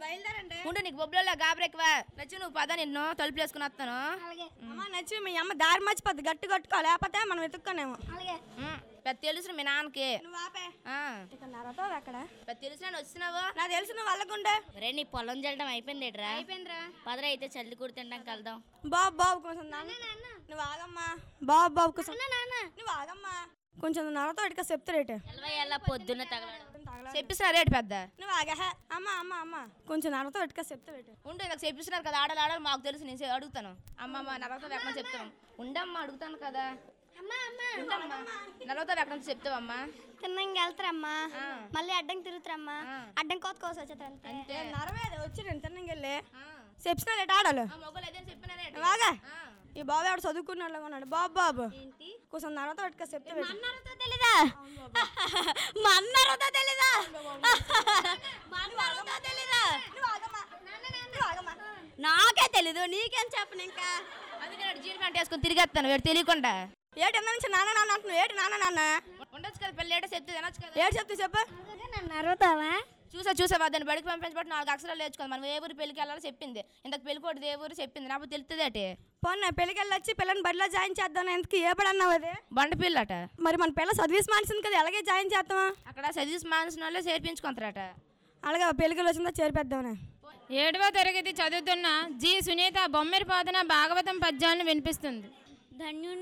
బయలుదేరండి ఉండు నీకు బొబ్బులలో గాబరెక్కువా నచ్చి నువ్వు పద నిన్ను తలుపులు వేసుకుని వస్తాను అమ్మ నచ్చి మీ అమ్మ దారి మర్చిపోద్ది గట్టి కట్టుకో లేకపోతే మనం వెతుక్కోనేమో ఉమ్, పెద్ద తెలుసు మీ నాన్నకి నువ్వు ఆపే ఆ, ఇక్కడ నరతావు అక్కడ పెద్ద తెలుసు నేను వచ్చినావు నాకు తెలిసి నువ్వు వాళ్ళకుండే రే నీ పొలం చల్లడం అయిపోయింది ఏట్రా అయిపోయిందిరా పదరా అయితే చల్లి కూడి తినడానికి వెళ్దాం బాబు బాబు కొంచెం నాన్న నువ్వు ఆగమ్మా బాబు బాబు కొంచెం నువ్వు ఆగమ్మా కొంచెం నరతో ఇటుక చెప్తారేట ఎల్వై ఎలా పొద్దున్న తగలడం చెప్పిస్తున్నారు రేటు పెద్ద నువ్వు ఆగా హే. అమ్మ అమ్మ అమ్మ కొంచెం నరతో ఇటుక చెప్తారేట ఉండు నాకు చెప్పిస్తున్నారు కదా ఆడాలి ఆడాలి మాకు తెలుసు నేను చె- అడుగుతాను అమ్మమ్మ నలవతో వెక్కడం చెప్తాను ఉండమ్మా అడుగుతాను కదా ఉండమ్మా నలవతో వెక్కడం చెప్తావమ్మా తిన్నంగా వెళ్తారమ్మా ఆ. మళ్ళీ అడ్డం తిరుగుతారమ్మా ఆ. అడ్డం కోత కోసం వచ్చేస్తారు అంతే అంతే నరవేది వచ్చి నేను తిన్నంగా వెళ్ళి ఆ. చెప్పినా రేట ఆడాలి ఆ మొగలు ఏదైనా చెప్పినా రేటు నువ్వు ఆగా ఆ. ఈ బాబు ఎవడు చదువుకున్నాడు ఉన్నాడు బాబు బాబు కొంచెం నరతో ఇటుక చెప్తే మన్నారతో తెలీదా మన్నారతో తెలీదా మన్నారతో తెలీదా నాకే తెలీదు నీకేం చెప్పను ఇంకా అందుకే నేను జీన్ ప్యాంట్ వేసుకొని తిరిగేస్తాను వీడు తెలియకుండా ఏటి ఎంత నుంచి నాన్న నాన్న అంటున్నావు ఏటి నాన్న నాన్న ఉండొచ్చు కదా పిల్ల ఏటో చెప్తే తినొచ్చు కదా ఏటి చెప్తే చెప్పు నన్ను అరుగుతావా చూసా చూసా దాన్ని బడికి పంపించబట్టి నాలుగు అక్షరాలు నేర్చుకోవాలి మనం ఏ ఊరు పెళ్ళికి వెళ్ళాలో చెప్పింది ఇంతకు పెళ్లి కొడుకు ఏ ఊరు చెప్పింది నాకు తెలుస్తుంది అటే పోన్న పెళ్ళికి వెళ్ళొచ్చి పిల్లని బడిలో జాయిన్ చేద్దాం ఎందుకు ఏ పడి అన్నావు అది బండ పిల్లట మరి మన పిల్ల సర్వీస్ మానేసింది కదా ఎలాగే జాయిన్ చేద్దామా అక్కడ చదివి మానేసిన వాళ్ళే చేర్పించుకుంటారట అలాగే పెళ్ళికి వచ్చిందా చేరిపేద్దామని ఏడవ తరగతి చదువుతున్న జి సునీత బొమ్మెరి పాదన భాగవతం పద్యాలను వినిపిస్తుంది ధన్యు